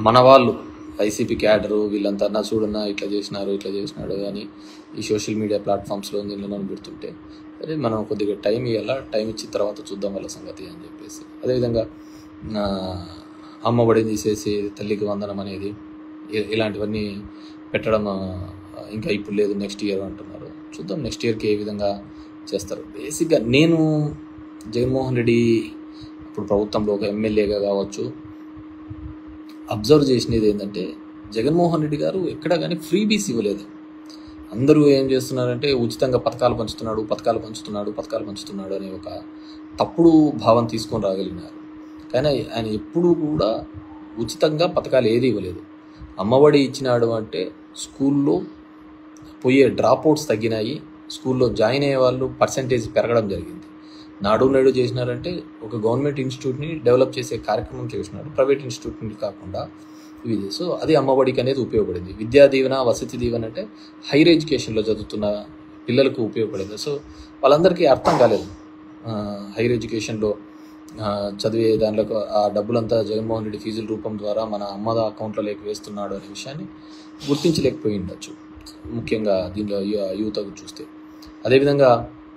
మన వాళ్ళు YCP cadre వీళ్ళంతా అన్నా చూడన్నా ఇట్లా చేసినారు ఇట్లా చేసినాడు అని ఈ సోషల్ మీడియా ప్లాట్ఫామ్స్లో దీనిలో పెడుతుంటే అరే మనం కొద్దిగా టైం ఇవ్వాలా టైం ఇచ్చిన తర్వాత చూద్దాం వాళ్ళ సంగతి అని చెప్పేసి అదేవిధంగా ఆ, అమ్మఒడి తీసేసి తల్లికి వందనం అనేది ఇ- ఇలాంటివన్నీ పెట్టడం ఆ, ఇంకా ఇప్పుడు లేదు నెక్స్ట్ ఇయర్ అంటున్నారు చూద్దాం నెక్స్ట్ ఇయర్కి ఏ విధంగా చేస్తారు బేసిక్గా నేను జగన్మోహన్ రెడ్డి ఇప్పుడు ప్రభుత్వంలో ఒక ఎమ్మెల్యేగా కావచ్చు అబ్జర్వ్ చేసినది ఏంటంటే జగన్మోహన్ రెడ్డి గారు ఎక్కడ కానీ ఫ్రీ బీస్ ఇవ్వలేదు అందరూ ఏం చేస్తున్నారంటే ఉచితంగా పథకాలు పంచుతున్నాడు పథకాలు పంచుతున్నాడు పథకాలు పంచుతున్నాడు అనే ఒక తప్పుడు భావం తీసుకొని రాగలిగినారు కానీ ఆయన ఎప్పుడూ కూడా ఉచితంగా పథకాలు ఏది ఇవ్వలేదు అమ్మఒడి ఇచ్చినాడు అంటే స్కూల్లో పోయే డ్రాప్ అవుట్స్ తగ్గినాయి స్కూల్లో జాయిన్ అయ్యే వాళ్ళు పర్సంటేజ్ పెరగడం జరిగింది నాడు నేడు చేసినారంటే ఒక గవర్నమెంట్ ఇన్స్టిట్యూట్ని డెవలప్ చేసే కార్యక్రమం చేసినాడు ప్రైవేట్ ఇన్స్టిట్యూట్ని కాకుండా ఇది సో అది అమ్మఒడికి అనేది ఉపయోగపడింది విద్యా దీవెన వసతి దీవెన అంటే హైయర్ ఎడ్యుకేషన్లో చదువుతున్న పిల్లలకు ఉపయోగపడేది సో వాళ్ళందరికీ అర్థం కాలేదు ఆ, హైయర్ ఎడ్యుకేషన్లో ఆ, చదివే దాంట్లో ఆ డబ్బులంతా జగన్మోహన్ రెడ్డి ఫీజుల రూపం ద్వారా మన అమ్మద అకౌంట్లో లేక వేస్తున్నాడు అనే విషయాన్ని గుర్తించలేకపోయి ఉండొచ్చు ముఖ్యంగా దీనిలో యు- యువతకు చూస్తే అదేవిధంగా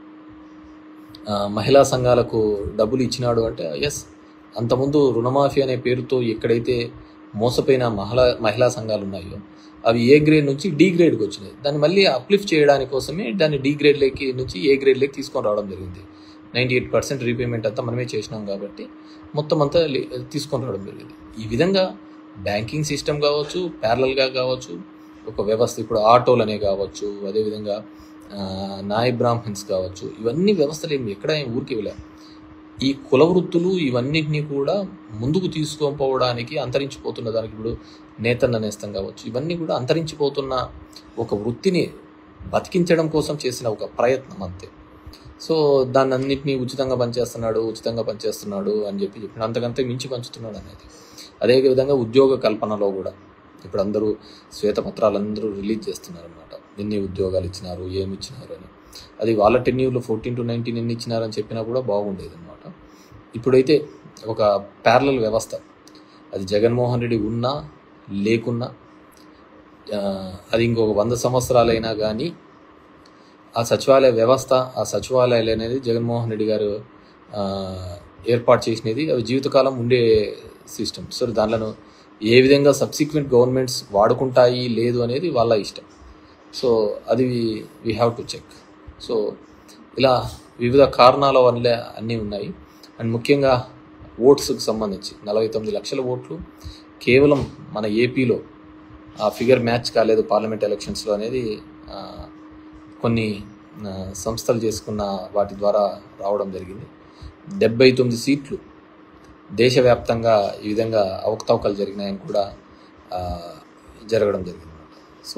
ఆ, మహిళా సంఘాలకు డబ్బులు ఇచ్చినాడు అంటే ఎస్ అంతకుముందు రుణమాఫీ అనే పేరుతో ఎక్కడైతే మోసపోయిన మహిళా మహిళా సంఘాలు ఉన్నాయో అవి ఏ గ్రేడ్ నుంచి డి గ్రేడ్కి వచ్చినాయి దాన్ని మళ్ళీ అప్లిఫ్ట్ చేయడానికి కోసమే దాన్ని డి గ్రేడ్లోకి నుంచి ఏ గ్రేడ్లోకి తీసుకొని రావడం జరిగింది నైంటీ ఎయిట్ పర్సెంట్ రీపేమెంట్ అంతా మనమే చేసినాం కాబట్టి మొత్తం అంతా లే- తీసుకొని రావడం జరిగింది ఈ విధంగా బ్యాంకింగ్ సిస్టమ్ కావచ్చు ప్యారలల్గా కావచ్చు ఒక వ్యవస్థ ఇప్పుడు ఆటోలనే కావచ్చు అదేవిధంగా ఆ, నాయ్ బ్రాహ్మణ్స్ కావచ్చు ఇవన్నీ వ్యవస్థలు ఏమి ఎక్కడ ఏం ఊరికి వెళ్ళాం ఈ కుల వృత్తులు ఇవన్నిటినీ కూడా ముందుకు తీసుకొని అంతరించిపోతున్న దానికి ఇప్పుడు నేతన్న నేస్తం కావచ్చు ఇవన్నీ కూడా అంతరించిపోతున్న ఒక వృత్తిని బతికించడం కోసం చేసిన ఒక ప్రయత్నం అంతే సో దాన్ని అన్నింటినీ ఉచితంగా పనిచేస్తున్నాడు ఉచితంగా పనిచేస్తున్నాడు అని చెప్పి చెప్పిన అంతకంతే మించి పంచుతున్నాడు అనేది అదే విధంగా ఉద్యోగ కల్పనలో కూడా ఇప్పుడు అందరూ శ్వేతపత్రాలు అందరూ రిలీజ్ చేస్తున్నారు అనమాట ఎన్ని ఉద్యోగాలు ఇచ్చినారు ఏమి ఇచ్చినారు అని అది వాళ్ళ టెన్యూర్లో ఫోర్టీన్ టు నైన్టీన్ ఎన్ని ఇచ్చినారని చెప్పినా కూడా బాగుండేది అనమాట ఇప్పుడైతే ఒక ప్యారలల్ వ్యవస్థ అది జగన్మోహన్ రెడ్డి ఉన్నా లేకున్నా ఆ, అది ఇంకొక వంద సంవత్సరాలైనా కానీ ఆ సచివాలయ వ్యవస్థ ఆ సచివాలయాలు అనేది జగన్మోహన్ రెడ్డి గారు ఆ, ఏర్పాటు చేసినది అవి జీవితకాలం ఉండే సిస్టమ్ సో దానిలో ఏ విధంగా సబ్సిక్వెంట్ గవర్నమెంట్స్ వాడుకుంటాయి లేదు అనేది వాళ్ళ ఇష్టం సో అది we have to check so ఇలా వివిధ కారణాల వల్ల అన్నీ ఉన్నాయి అండ్ ముఖ్యంగా ఓట్స్కి సంబంధించి నలభై తొమ్మిది లక్షల ఓట్లు కేవలం మన ఏపీలో ఆ ఫిగర్ మ్యాచ్ కాలేదు పార్లమెంట్ ఎలక్షన్స్లో అనేది ఆ, కొన్ని ఆ, సంస్థలు చేసుకున్న వాటి ద్వారా రావడం జరిగింది డెబ్బై తొమ్మిది సీట్లు దేశవ్యాప్తంగా ఈ విధంగా అవకతవకలు జరిగినాయని కూడా ఆ, జరగడం జరిగింది సో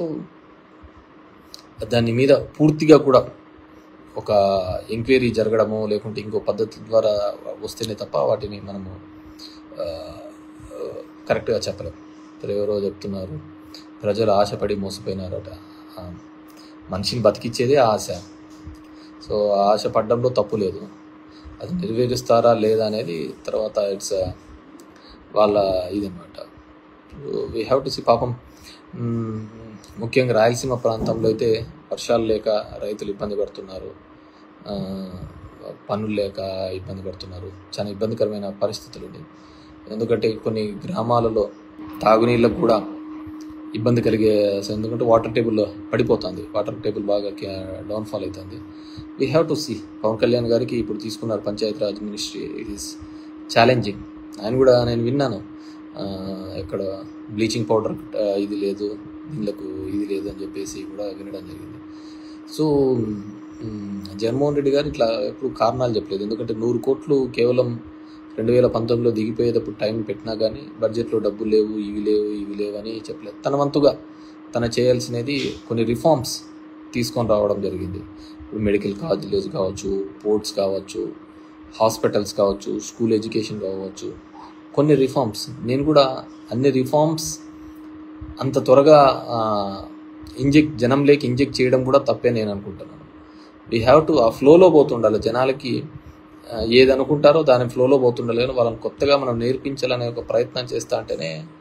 దాని మీద పూర్తిగా కూడా ఒక ఎంక్వైరీ జరగడము లేకుంటే ఇంకో పద్ధతి ద్వారా వస్తేనే తప్ప వాటిని మనము ఆ, కరెక్ట్గా చెప్పలేము ఇప్పుడు ఎవరో చెప్తున్నారు ప్రజలు ఆశపడి మోసపోయినారట ఆ, మనిషిని బతికిచ్చేదే ఆశ సో ఆ ఆశ పడ్డంలో తప్పు లేదు అది నెరవేరుస్తారా లేదా అనేది తర్వాత ఇట్స్ వాళ్ళ ఇది అనమాట వీ హ్యావ్ టు సి పాపం మ్మ్, ముఖ్యంగా రాయలసీమ ప్రాంతంలో అయితే వర్షాలు లేక రైతులు ఇబ్బంది పడుతున్నారు ఆ, పనులు లేక ఇబ్బంది పడుతున్నారు చాలా ఇబ్బందికరమైన పరిస్థితులు ఉన్నాయి ఎందుకంటే కొన్ని గ్రామాలలో తాగునీళ్ళకు కూడా ఇబ్బంది కలిగే ఎందుకంటే వాటర్ టేబుల్ పడిపోతుంది వాటర్ టేబుల్ బాగా డౌన్ఫాల్ అవుతుంది we have to see Pawan Kalyan గారికి ఇప్పుడు తీసుకున్నారు Panchayat Raj ministry it is challenging ఆయన కూడా నేను విన్నాను ఆ, ఇక్కడ బ్లీచింగ్ పౌడర్ ఇది లేదు దీనికి ఇది లేదు అని చెప్పేసి కూడా వినడం జరిగింది సో మ్, జగన్మోహన్ రెడ్డి గారు ఇట్లా ఎప్పుడు కారణాలు చెప్పలేదు ఎందుకంటే నూరు కోట్లు కేవలం రెండు వేల పంతొమ్మిదిలో దిగిపోయేటప్పుడు టైం పెట్టినా కానీ బడ్జెట్లో డబ్బులు లేవు ఇవి లేవు ఇవి లేవు అని చెప్పలేదు తన వంతుగా తన చేయాల్సినది కొన్ని రిఫార్మ్స్ తీసుకొని రావడం జరిగింది ఇప్పుడు మెడికల్ కాలేజెస్ కావచ్చు పోర్ట్స్ కావచ్చు హాస్పిటల్స్ కావచ్చు స్కూల్ ఎడ్యుకేషన్ కావచ్చు కొన్ని రిఫార్మ్స్ నేను కూడా అన్ని రిఫార్మ్స్ అంత త్వరగా ఇంజెక్ట్ జనంలోకి ఇంజెక్ట్ చేయడం కూడా తప్పే నేను అనుకుంటున్నాను వీ హ్యావ్ టు ఆ ఫ్లోలో పోతుండాలి జనాలకి ఆ, ఏది అనుకుంటారో దాని ఫ్లోలో పోతుండాలి కానీ వాళ్ళని కొత్తగా మనం నేర్పించాలనే ఒక ప్రయత్నం చేస్తా అంటేనే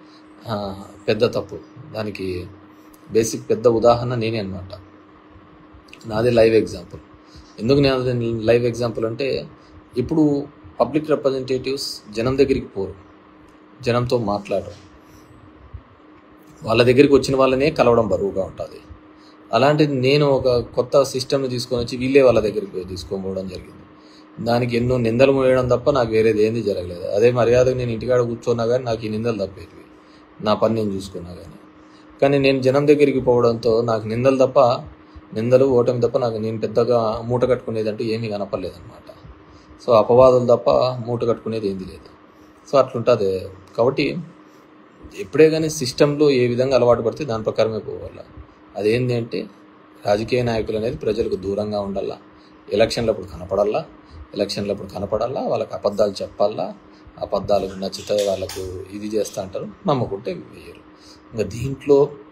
ఆ, పెద్ద తప్పు దానికి బేసిక్ పెద్ద ఉదాహరణ నేనే అనమాట నాది లైవ్ ఎగ్జాంపుల్ ఎందుకు నేను అది లైవ్ ఎగ్జాంపుల్ అంటే ఇప్పుడు పబ్లిక్ రిప్రజెంటేటివ్స్ జనం దగ్గరికి పోరు జనంతో మాట్లాడరు వాళ్ళ దగ్గరికి వచ్చిన వాళ్ళనే కలవడం బరువుగా ఉంటుంది అలాంటిది నేను ఒక కొత్త సిస్టమ్ని తీసుకొని వచ్చి వీళ్ళే వాళ్ళ దగ్గరికి పోయి తీసుకొని పోవడం జరిగింది దానికి ఎన్నో నిందలు మోయడం తప్ప నాకు వేరేది ఏంది జరగలేదు అదే మర్యాదకు నేను ఇంటికాడ కూర్చున్నా కానీ నాకు ఈ నిందలు తప్పేటివి నా పని నేను చూసుకున్నా కానీ కానీ నేను జనం దగ్గరికి పోవడంతో నాకు నిందలు తప్ప నిందలు ఓటమి తప్ప నాకు నేను పెద్దగా మూట కట్టుకునేది అంటూ ఏమీ కనపడలేదన్నమాట సో అపవాదులు తప్ప మూట కట్టుకునేది ఏంది లేదు సో అట్లుంటుంది కాబట్టి ఎప్పుడే కానీ సిస్టంలో ఏ విధంగా అలవాటు పడితే దాని ప్రకారమే పోవాల అదేంటి అంటే రాజకీయ నాయకులు అనేది ప్రజలకు దూరంగా ఉండాలా ఎలక్షన్లప్పుడు కనపడాలా ఎలక్షన్లప్పుడు కనపడాలా వాళ్ళకి అబద్ధాలు చెప్పాలా అబద్ధాలకు నచ్చితే వాళ్ళకు ఇది చేస్తా అంటారు నమ్మకుంటే వేయరు ఇంకా దీంట్లో